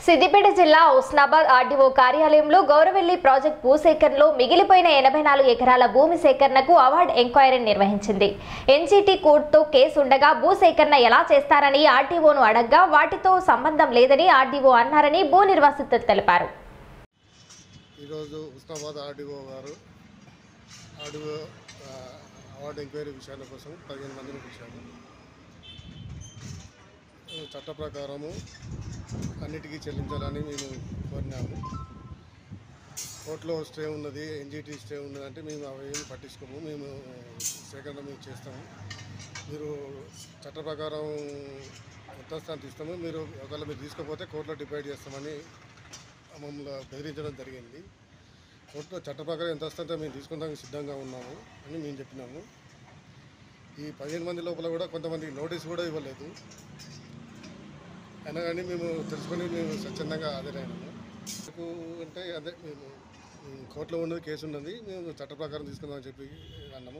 సిద్దిపేట జిల్లా హుస్నాబాద్ ఆర్డీఓ కార్యాలయంలో గౌరవెల్లి ప్రాజెక్ట్ భూసేకరణలో మిగిలిపోయిన ఎనభై నాలుగు ఎకరాల భూమి సేకరణకు అవార్డు ఎంక్వైరీ నిర్వహించింది ఎన్జీటీ కోర్టుతో కేసు ఉండగా భూసేకరణ ఎలా చేస్తారని ఆర్డీఓను అడగ్గా వాటితో సంబంధం లేదని ఆర్డీఓ అన్నారని భూ నిర్వాసితులు తెలిపారు ఈరోజు ఉస్మాబాద్ ఆర్డీఓ గారు ఆర్డీఓ ఆ, అవార్డు ఎంక్వైరీ విషయాల కోసం పదిహేను మందిని పిలిచాము ఆ, చట్ట ప్రకారము అన్నిటికీ చెల్లించాలని మేము కోరినాము కోర్టులో స్టే ఉన్నది ఎన్జిటి స్టే ఉన్నది అంటే మేము అవి ఏమి పట్టించుకోము మేము సేకరణ మేము చేస్తాము మీరు చట్ట ప్రకారం ఎంత స్థానం ఇస్తాము మీరు ఒకవేళ మీరు తీసుకోకపోతే కోర్టులో డిసైడ్ చేస్తామని మమ్మల్ని బెదిరించడం జరిగింది కోర్టులో చట్ట ప్రకారం ఎంత వస్తుందో మేము తీసుకుందానికి సిద్ధంగా ఉన్నాము అని మేము చెప్పినాము ఈ పదిహేను మంది లోపల కూడా కొంతమందికి నోటీస్ కూడా ఇవ్వలేదు అయినా కానీ మేము తెలుసుకొని మేము స్వచ్ఛందంగా హాజరైనాము మాకు అంటే అదే మేము ఉమ్, కోర్టులో ఉన్నది కేసు ఉన్నది మేము చట్ట ప్రకారం తీసుకుందామని చెప్పి అన్నాము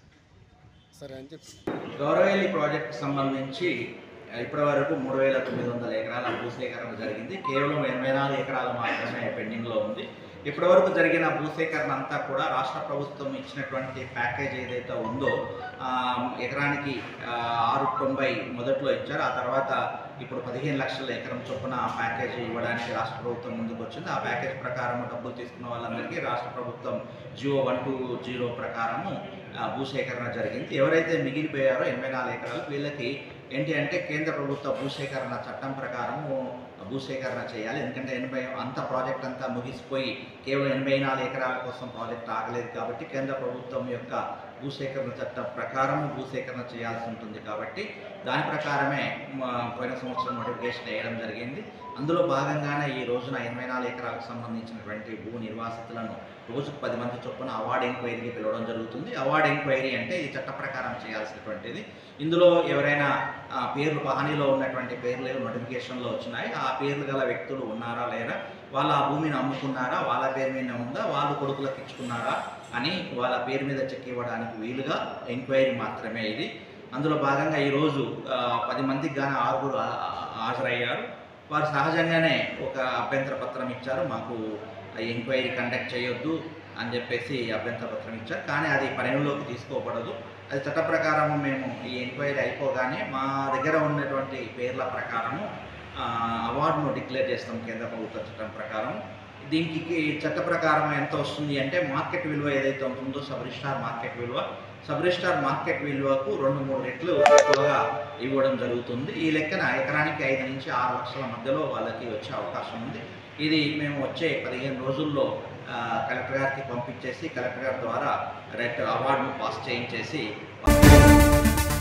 సరే అని చెప్పి గౌరవేలి ప్రాజెక్ట్ సంబంధించి ఇప్పటి వరకు మూడు వేల తొమ్మిది వందల ఎకరాల భూసేకరణ జరిగింది కేవలం ఎనభై నాలుగు ఎకరాలు మాత్రమే పెండింగ్లో ఉంది ఇప్పటి వరకు జరిగిన భూసేకరణ అంతా కూడా రాష్ట్ర ప్రభుత్వం ఇచ్చినటువంటి ప్యాకేజ్ ఏదైతే ఉందో ఆ, ఎకరానికి ఆ, ఆరు తొంభై మొదట్లో ఇచ్చారు ఆ తర్వాత ఇప్పుడు పదిహేను లక్షల ఎకరం చొప్పున ఆ ప్యాకేజ్ ఇవ్వడానికి రాష్ట్ర ప్రభుత్వం ముందుకు వచ్చింది ఆ ప్యాకేజ్ ప్రకారం డబ్బులు తీసుకున్న వాళ్ళందరికీ రాష్ట్ర ప్రభుత్వం జియో వన్ టూ జీరో ప్రకారము ఆ, భూసేకరణ జరిగింది ఎవరైతే మిగిలిపోయారో ఎనభై నాలుగు ఎకరాలు వీళ్ళకి ఏంటి అంటే కేంద్ర ప్రభుత్వ భూసేకరణ చట్టం ప్రకారము భూసేకరణ చేయాలి ఎందుకంటే ఎనభై అంత ప్రాజెక్ట్ అంతా ముగిసిపోయి కేవలం ఎనభై నాలుగు ఎకరాల కోసం ప్రాజెక్ట్ ఆగలేదు కాబట్టి కేంద్ర ప్రభుత్వం యొక్క భూసేకరణ చట్టం ప్రకారం భూసేకరణ చేయాల్సి ఉంటుంది కాబట్టి దాని ప్రకారమే మ, పోయిన సంవత్సరం నోటిఫికేషన్ వేయడం జరిగింది అందులో భాగంగానే ఈ రోజున ఎనభై నాలుగు ఎకరాలకు సంబంధించినటువంటి భూ నిర్వాసితులను రోజుకు పది మంది చొప్పున అవార్డ్ ఎంక్వైరీకి పిలవడం జరుగుతుంది అవార్డ్ ఎంక్వైరీ అంటే ఇది చట్ట ప్రకారం చేయాల్సినటువంటిది ఇందులో ఎవరైనా ఆ, పేర్లు హానిలో ఉన్నటువంటి పేర్లు ఏవో నోటిఫికేషన్లో వచ్చినాయి ఆ పేర్లు గల వ్యక్తులు ఉన్నారా లేరా వాళ్ళ ఆ భూమిని అమ్ముకున్నారా వాళ్ళ పేరు మీద ఉందా వాళ్ళు కొడుకులకు ఇచ్చుకున్నారా అని వాళ్ళ పేరు మీద చెక్ ఇవ్వడానికి వీలుగా ఎంక్వైరీ మాత్రమే ఇది అందులో భాగంగా ఈరోజు ఆ, పది మందికి గాను ఆరుగురు ఆ- ఆ- హాజరయ్యారు వారు సహజంగానే ఒక అభ్యంతర పత్రం ఇచ్చారు మాకు ఎంక్వైరీ కండక్ట్ చేయొద్దు అని చెప్పేసి అభ్యంతర పత్రం ఇచ్చారు కానీ అది పరిగణలోకి తీసుకోబడదు అది చట్ట ప్రకారం మేము ఈ ఎంక్వైరీ అయిపోగానే మా దగ్గర ఉన్నటువంటి పేర్ల ప్రకారము ఆ, అవార్డును డిక్లేర్ చేస్తాం కేంద్ర ప్రభుత్వ చట్టం ప్రకారం దీనికి చట్ట ప్రకారం ఎంత వస్తుంది అంటే మార్కెట్ విలువ ఏదైతే ఉంటుందో సబ్ రిజిస్టార్ మార్కెట్ విలువ సబ్ రిజిస్టార్ మార్కెట్ విలువకు రెండు మూడు రెట్లు ఎక్కువగా ఇవ్వడం జరుగుతుంది ఈ లెక్కన ఎకరానికి ఐదు నుంచి ఆరు లక్షల మధ్యలో వాళ్ళకి వచ్చే అవకాశం ఉంది ఇది మేము వచ్చే పదిహేను రోజుల్లో ఆ, కలెక్టర్ గారికి పంపించేసి కలెక్టర్ గారి ద్వారా రెట్ అవార్డును పాస్ చేయించేసి